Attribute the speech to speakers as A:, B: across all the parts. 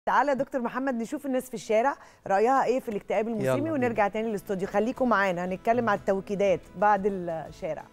A: تعالى يا دكتور محمد نشوف الناس في الشارع رايها ايه في الاكتئاب
B: يلا
A: الموسمي
B: بينا.
A: ونرجع تاني للاستوديو خليكم معانا هنتكلم على التوكيدات بعد الشارع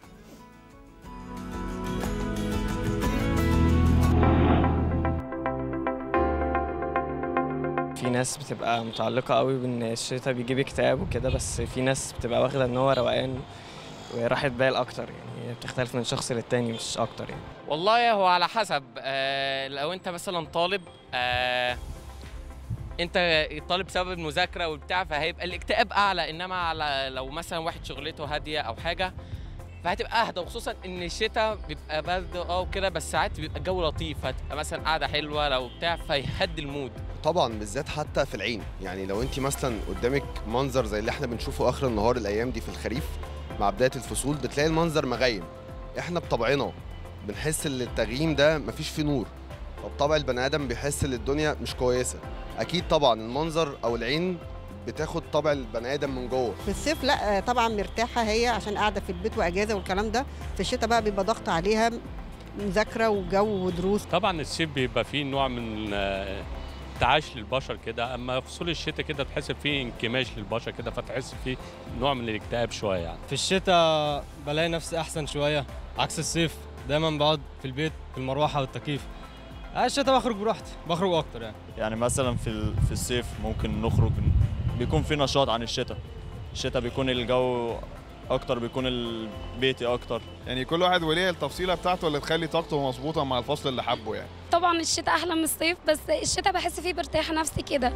B: في ناس بتبقى متعلقة قوي بان الشتاء بيجيب اكتئاب وكده بس في ناس بتبقى واخدة ان هو روقان وراحة بال اكتر يعني هي بتختلف من شخص للتاني مش اكتر يعني
C: والله هو على حسب آه لو انت مثلا طالب آه انت طالب بسبب المذاكره وبتاع فهيبقى الاكتئاب اعلى انما على لو مثلا واحد شغلته هاديه او حاجه فهتبقى اهدى وخصوصا ان الشتاء بيبقى برد اه وكده بس ساعات بيبقى الجو لطيف هتبقى مثلا قاعده حلوه لو بتاع فيهدي المود
D: طبعا بالذات حتى في العين يعني لو انت مثلا قدامك منظر زي اللي احنا بنشوفه اخر النهار الايام دي في الخريف مع بدايه الفصول بتلاقي المنظر مغيم احنا بطبعنا بنحس ان التغييم ده مفيش فيه نور فبطبع البني ادم بيحس ان الدنيا مش كويسه اكيد طبعا المنظر او العين بتاخد طبع البني ادم من جوه
E: في الصيف لا طبعا مرتاحه هي عشان قاعده في البيت واجازه والكلام ده في الشتاء بقى بيبقى ضغط عليها مذاكره وجو ودروس
F: طبعا الصيف بيبقى فيه نوع من آه، تعايش للبشر كده اما فصول الشتاء كده تحس فيه انكماش للبشر كده فتحس فيه نوع من الاكتئاب شويه يعني
G: في الشتاء بلاقي نفسي احسن شويه عكس الصيف دايما بقعد في البيت في المروحه والتكييف آه، الشتاء بخرج براحتي بخرج اكتر يعني
H: يعني مثلا في ال- في الصيف ممكن نخرج بيكون في نشاط عن الشتاء الشتاء بيكون الجو اكتر بيكون البيتي اكتر
I: يعني كل واحد وليه التفصيله بتاعته اللي تخلي طاقته مظبوطه مع الفصل اللي حبه يعني
J: طبعا الشتاء احلى من الصيف بس الشتاء بحس فيه برتاح نفسي كده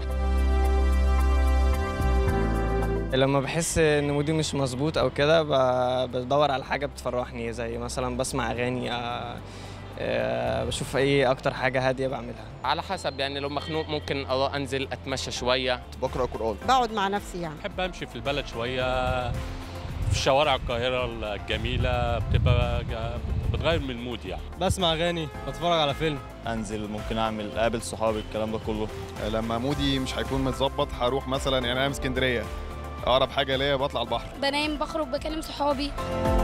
B: لما بحس ان مودي مش مظبوط او كده ب- بدور على حاجة بتفرحني زي مثلا بسمع اغاني آه، آه، بشوف ايه اكتر حاجة هادية بعملها
C: على حسب يعني لو مخنوق ممكن اه انزل اتمشى شويه
D: بقرا قران
E: بقعد مع نفسي يعني
F: بحب امشي في البلد شويه في شوارع القاهره الجميله بتبقى جا- بتغير من المود يعني
G: بسمع اغاني بتفرج على فيلم
H: انزل ممكن اعمل اقابل صحابي الكلام ده كله
I: لما مودي مش هيكون متظبط هروح مثلا يعني انا من اسكندريه اقرب حاجه ليا بطلع البحر
J: بنام بخرج بكلم صحابي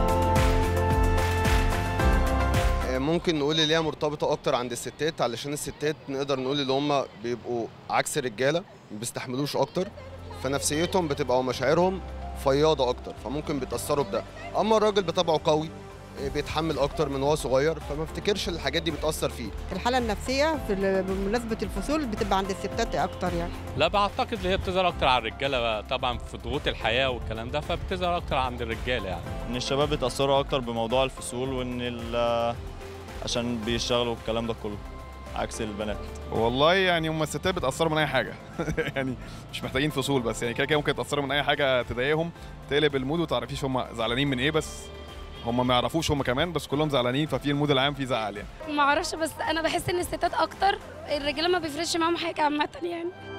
D: آه، ممكن نقول اللي هي مرتبطه اكتر عند الستات علشان الستات نقدر نقول اللي هم بيبقوا عكس الرجاله ما بيستحملوش اكتر فنفسيتهم بتبقى ومشاعرهم فياضه اكتر فممكن بيتاثروا بده اما الراجل بطبعه قوي آه، بيتحمل اكتر من وهو صغير فما افتكرش الحاجات دي بتاثر فيه
E: الحاله النفسيه في ال- بمناسبه الفصول بتبقى عند الستات اكتر يعني
F: لا بعتقد اللي هي بتظهر اكتر على الرجاله طبعا في ضغوط الحياه والكلام ده فبتظهر اكتر عند الرجاله يعني
H: ان الشباب بيتاثروا اكتر بموضوع الفصول وان ال- عشان بيشتغلوا الكلام ده كله عكس البنات
I: والله يعني هم الستات بيتاثروا من اي حاجه يعني مش محتاجين فصول بس يعني كده كده ممكن يتاثروا من اي حاجه تضايقهم تقلب المود وتعرفيش هم زعلانين من ايه بس هم ما يعرفوش هم كمان بس كلهم زعلانين ففي المود العام فيه زعل يعني
J: ما اعرفش بس انا بحس ان الستات اكتر الرجاله ما بيفرقش معاهم حاجه عامه يعني